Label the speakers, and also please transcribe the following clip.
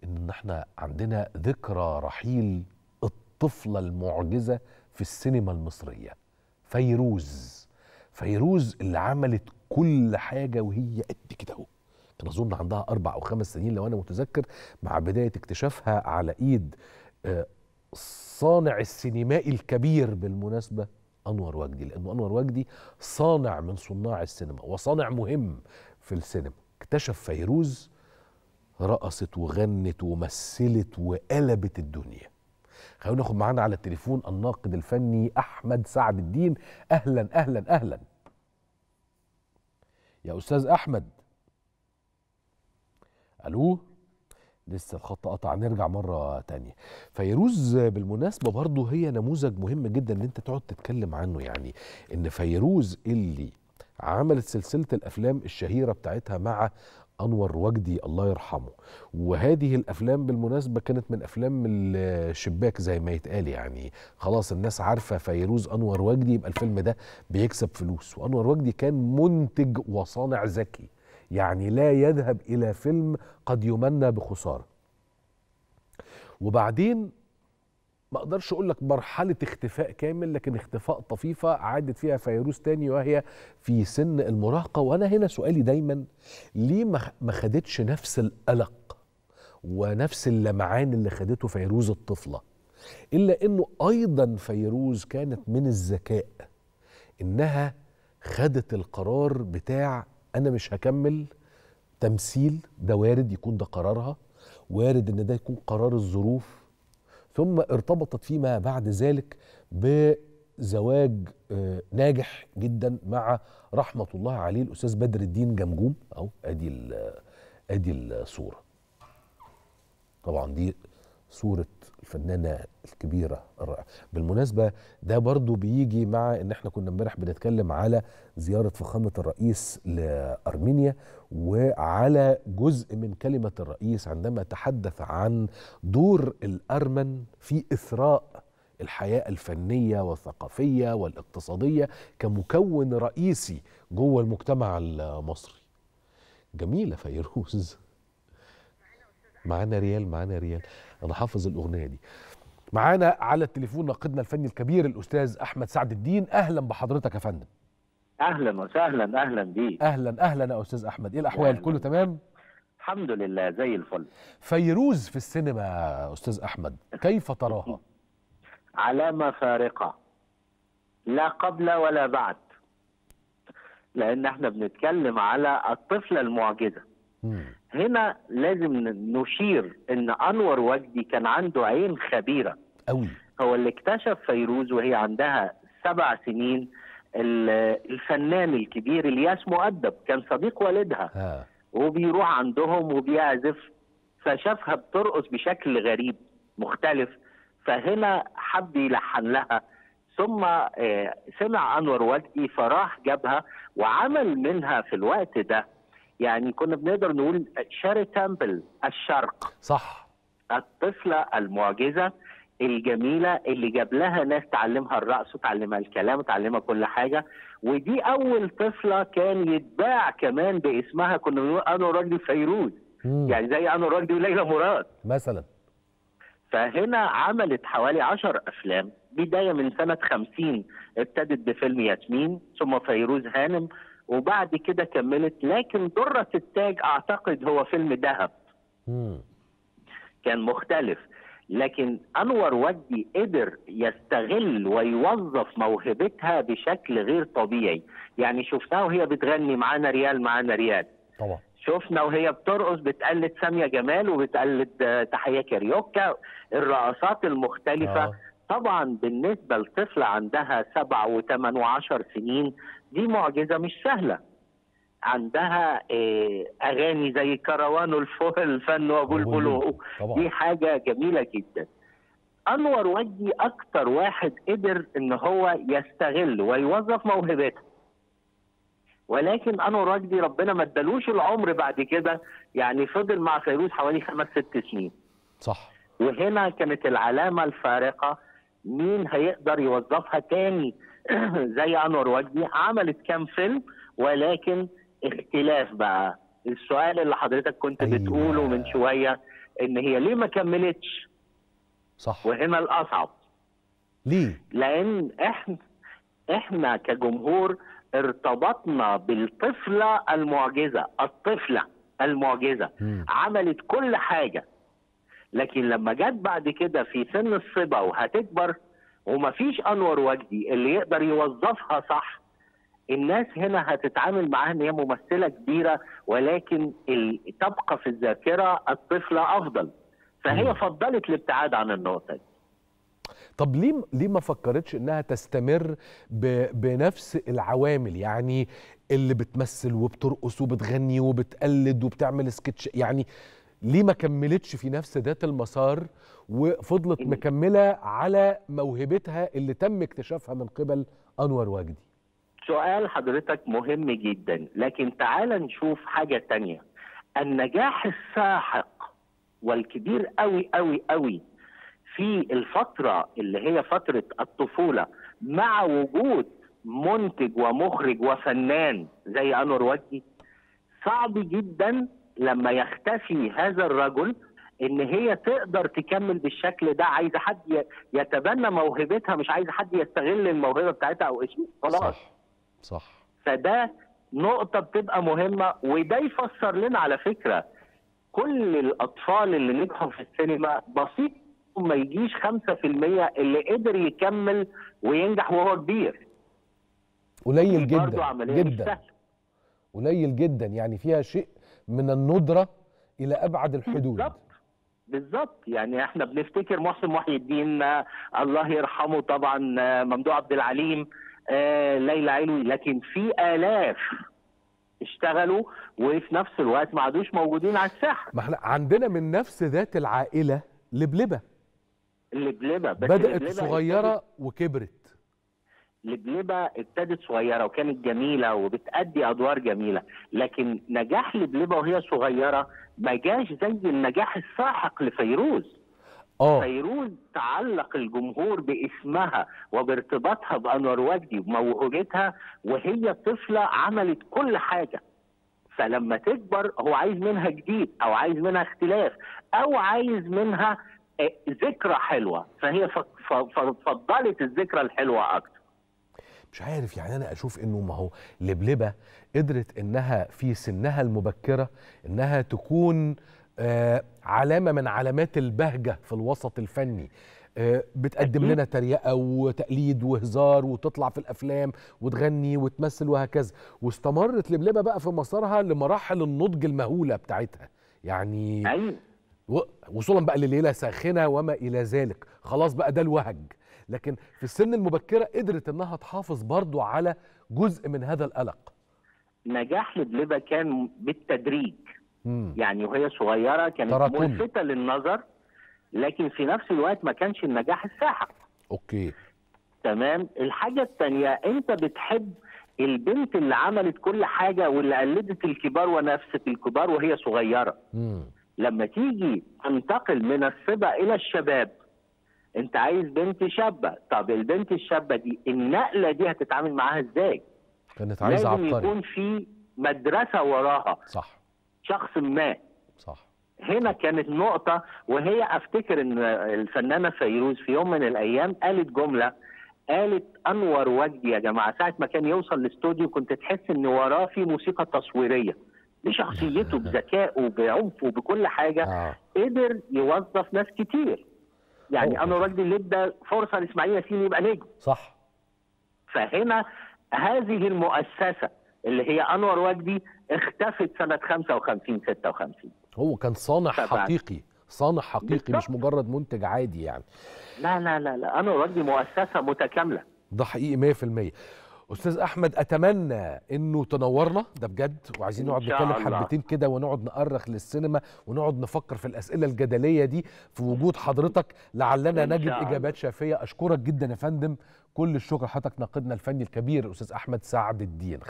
Speaker 1: ان احنا عندنا ذكرى رحيل الطفله المعجزه في السينما المصريه فيروز فيروز اللي عملت كل حاجه وهي قد كده اهو كان اظن عندها اربع او خمس سنين لو انا متذكر مع بدايه اكتشافها على ايد آه، صانع السينمائي الكبير بالمناسبه انور وجدي لانه انور وجدي صانع من صناع السينما وصانع مهم في السينما اكتشف فيروز رقصت وغنت ومثلت وقلبت الدنيا خلونا ناخد معانا على التليفون الناقد الفني احمد سعد الدين اهلا اهلا اهلا يا استاذ احمد الو لسه الخط قطع نرجع مرة تانية فيروز بالمناسبة برضو هي نموذج مهم جدا ان انت تقعد تتكلم عنه يعني ان فيروز اللي عملت سلسلة الافلام الشهيرة بتاعتها مع انور وجدي الله يرحمه وهذه الافلام بالمناسبه كانت من افلام الشباك زي ما يتقال يعني خلاص الناس عارفه فيروز انور وجدي يبقى الفيلم ده بيكسب فلوس وانور وجدي كان منتج وصانع ذكي يعني لا يذهب الى فيلم قد يمنى بخساره وبعدين ما اقدرش اقول لك مرحله اختفاء كامل لكن اختفاء طفيفه عادت فيها فيروز تاني وهي في سن المراهقه وانا هنا سؤالي دايما ليه ما ما خدتش نفس القلق ونفس اللمعان اللي خدته فيروز الطفله الا انه ايضا فيروز كانت من الذكاء انها خدت القرار بتاع انا مش هكمل تمثيل ده وارد يكون ده قرارها وارد ان ده يكون قرار الظروف ثم ارتبطت فيما بعد ذلك بزواج آه، ناجح جدا مع رحمه الله عليه الاستاذ بدر الدين جمجوم اهو ادي ال- ادي الصوره طبعا دي صورة الفنانة الكبيرة الرائعة بالمناسبة ده برضو بيجي مع ان احنا كنا امبارح بنتكلم على زيارة فخامة الرئيس لأرمينيا وعلى جزء من كلمة الرئيس عندما تحدث عن دور الأرمن في إثراء الحياة الفنية والثقافية والاقتصادية كمكون رئيسي جوه المجتمع المصري جميلة فيروز معانا ريال معانا ريال انا حافظ الاغنيه دي معانا على التليفون ناقدنا الفني الكبير الاستاذ احمد سعد الدين اهلا بحضرتك يا فندم
Speaker 2: اهلا وسهلا اهلا بيك
Speaker 1: اهلا اهلا يا استاذ احمد ايه الاحوال
Speaker 2: أهلاً.
Speaker 1: كله تمام
Speaker 2: الحمد لله زي الفل
Speaker 1: فيروز في السينما يا استاذ احمد كيف تراها
Speaker 2: علامه فارقه لا قبل ولا بعد لان احنا بنتكلم على الطفله المعجزه
Speaker 1: مم.
Speaker 2: هنا لازم ن- نشير ان انور وجدي كان عنده عين خبيره
Speaker 1: قوي
Speaker 2: هو اللي اكتشف فيروز وهي عندها سبع سنين ال- الفنان الكبير الياس مؤدب كان صديق والدها
Speaker 1: ها
Speaker 2: وبيروح عندهم وبيعزف فشافها بترقص بشكل غريب مختلف فهنا حب يلحن لها ثم آه، سمع انور وجدي فراح جابها وعمل منها في الوقت ده يعني كنا بنقدر نقول شاري تامبل الشرق
Speaker 1: صح
Speaker 2: الطفلة المعجزة الجميلة اللي جاب لها ناس تعلمها الرقص وتعلمها الكلام وتعلمها كل حاجة ودي أول طفلة كان يتباع كمان باسمها كنا بنقول أنور وجدي فيروز
Speaker 1: مم.
Speaker 2: يعني زي أنور وجدي وليلى مراد
Speaker 1: مثلا
Speaker 2: فهنا عملت حوالي عشر أفلام بداية من سنة خمسين ابتدت بفيلم ياسمين ثم فيروز هانم وبعد كده كملت لكن درة التاج أعتقد هو فيلم دهب
Speaker 1: مم.
Speaker 2: كان مختلف لكن انور وجدي قدر يستغل ويوظف موهبتها بشكل غير طبيعي يعني شفناها وهي بتغني معانا ريال معانا ريال
Speaker 1: طبعا
Speaker 2: شفنا وهي بترقص بتقلد سامية جمال وبتقلد آه، تحية كاريوكا الرقصات المختلفة
Speaker 1: آه.
Speaker 2: طبعا بالنسبة لطفلة عندها سبع وثمان وعشر سنين دي معجزة مش سهلة عندها آه، أغاني زي كروان الفل الفن وبلبله
Speaker 1: طبعا
Speaker 2: دي حاجة جميلة جدا أنور وجدي أكتر واحد قدر إن هو يستغل ويوظف موهبته ولكن أنور وجدي ربنا ما ادالوش العمر بعد كده يعني فضل مع فيروز حوالي خمس ست سنين
Speaker 1: صح
Speaker 2: وهنا كانت العلامة الفارقة مين هيقدر يوظفها تاني زي أنور وجدي عملت كام فيلم ولكن اختلاف بقى السؤال اللي حضرتك كنت
Speaker 1: أيوة.
Speaker 2: بتقوله من شوية ان هي ليه ما كملتش
Speaker 1: صح
Speaker 2: وهنا الاصعب
Speaker 1: ليه
Speaker 2: لان احنا احنا كجمهور ارتبطنا بالطفله المعجزه الطفله المعجزه
Speaker 1: مم.
Speaker 2: عملت كل حاجه لكن لما جت بعد كده في سن الصبا وهتكبر ومفيش انور وجدي اللي يقدر يوظفها صح الناس هنا هتتعامل معاها ان هي ممثله كبيره ولكن ال- تبقى في الذاكره الطفله افضل
Speaker 1: مم.
Speaker 2: فهي فضلت الابتعاد عن النقطه دي
Speaker 1: طب ليه ليه ما فكرتش انها تستمر ب... بنفس العوامل يعني اللي بتمثل وبترقص وبتغني وبتقلد وبتعمل سكتش يعني ليه ما كملتش في نفس ذات المسار وفضلت
Speaker 2: مم.
Speaker 1: مكمله على موهبتها اللي تم اكتشافها من قبل انور وجدي
Speaker 2: سؤال حضرتك مهم جدا لكن تعال نشوف حاجة تانية النجاح الساحق والكبير قوي قوي قوي في الفترة اللي هي فترة الطفولة مع وجود منتج ومخرج وفنان زي أنور وجدي صعب جدا لما يختفي هذا الرجل ان هي تقدر تكمل بالشكل ده عايزه حد ي- يتبنى موهبتها مش عايزه حد يستغل الموهبه بتاعتها او اسمه خلاص
Speaker 1: صح صح
Speaker 2: فده نقطة بتبقى مهمة وده يفسر لنا على فكرة كل الأطفال اللي نجحوا في السينما بسيط ما يجيش 5% اللي قدر يكمل وينجح وهو كبير
Speaker 1: قليل
Speaker 2: دي برضو
Speaker 1: جدا
Speaker 2: عملية مش
Speaker 1: جدا
Speaker 2: سهلة
Speaker 1: قليل جدا يعني فيها شيء من الندره الى ابعد الحدود
Speaker 2: بالظبط بالظبط يعني احنا بنفتكر محسن محي الدين آه، الله يرحمه طبعا آه، ممدوح عبد العليم آه، ليلى علوي لكن في آلاف اشتغلوا وفي نفس الوقت ما عادوش موجودين على الساحه
Speaker 1: ما احنا عندنا من نفس ذات العائله لبلبه
Speaker 2: اللبلبه بس
Speaker 1: بدات
Speaker 2: اللبلبة
Speaker 1: صغيره وكبرت
Speaker 2: لبلبة ابتدت صغيرة وكانت جميلة وبتأدي أدوار جميلة لكن نجاح لبلبة وهي صغيرة ما جاش زي النجاح الساحق لفيروز
Speaker 1: اه
Speaker 2: فيروز تعلق الجمهور باسمها وبارتباطها بأنور وجدي وموهبتها وهي طفلة عملت كل حاجة فلما تكبر هو عايز منها جديد أو عايز منها اختلاف أو عايز منها آه، ذكرى حلوة فهي ف- ف- ف- فضلت الذكرى الحلوة أكتر
Speaker 1: مش عارف يعني انا اشوف انه ما هو لبلبه قدرت انها في سنها المبكره انها تكون آه علامه من علامات البهجه في الوسط الفني آه بتقدم
Speaker 2: أكيد.
Speaker 1: لنا تريقه وتقليد وهزار وتطلع في الافلام وتغني وتمثل وهكذا واستمرت لبلبه بقى في مسارها لمراحل النضج المهوله بتاعتها يعني
Speaker 2: أيوة
Speaker 1: و- وصولا بقى لليله ساخنه وما الى ذلك خلاص بقى ده الوهج لكن في السن المبكره قدرت انها تحافظ برضو على جزء من هذا القلق
Speaker 2: نجاح لبلبة كان بالتدريج
Speaker 1: مم.
Speaker 2: يعني وهي صغيرة كانت
Speaker 1: تراكمي.
Speaker 2: ملفتة للنظر لكن في نفس الوقت ما كانش النجاح الساحق
Speaker 1: اوكي
Speaker 2: تمام الحاجة التانية انت بتحب البنت اللي عملت كل حاجة واللي قلدت الكبار ونفست الكبار وهي صغيرة
Speaker 1: مم.
Speaker 2: لما تيجي تنتقل من الصبا إلى الشباب انت عايز بنت شابة طب البنت الشابة دي النقلة دي هتتعامل معاها ازاي
Speaker 1: كانت عايزه
Speaker 2: لازم
Speaker 1: عبقري
Speaker 2: يكون في مدرسة وراها
Speaker 1: صح
Speaker 2: شخص ما
Speaker 1: صح
Speaker 2: هنا كانت نقطة وهي أفتكر إن الفنانة فيروز في يوم من الأيام قالت جملة قالت أنور وجدي يا جماعة ساعة ما كان يوصل الاستوديو كنت تحس إن وراه في موسيقى تصويرية بشخصيته بذكائه بعنفه بكل حاجة
Speaker 1: اه
Speaker 2: قدر يوظف ناس كتير يعني
Speaker 1: هو
Speaker 2: أنور وجدي اللي ادى فرصة لإسماعيل ياسين يبقى نجم
Speaker 1: صح
Speaker 2: فهنا هذه المؤسسة اللي هي أنور وجدي اختفت سنة 55 56
Speaker 1: هو كان صانع
Speaker 2: طبعاً.
Speaker 1: حقيقي صانع حقيقي مش
Speaker 2: بالظبط.
Speaker 1: مجرد منتج عادي يعني
Speaker 2: لا لا لا لا أنور وجدي مؤسسة متكاملة
Speaker 1: ده حقيقي 100% استاذ احمد اتمنى انه تنورنا ده بجد وعايزين
Speaker 2: إن
Speaker 1: نقعد
Speaker 2: شاء
Speaker 1: نتكلم
Speaker 2: الله.
Speaker 1: حبتين كده ونقعد نأرخ للسينما ونقعد نفكر في الاسئله الجدليه دي في وجود حضرتك لعلنا
Speaker 2: إن
Speaker 1: نجد
Speaker 2: شاء الله.
Speaker 1: اجابات شافيه اشكرك جدا يا فندم كل الشكر حضرتك ناقدنا الفني الكبير الاستاذ احمد سعد الدين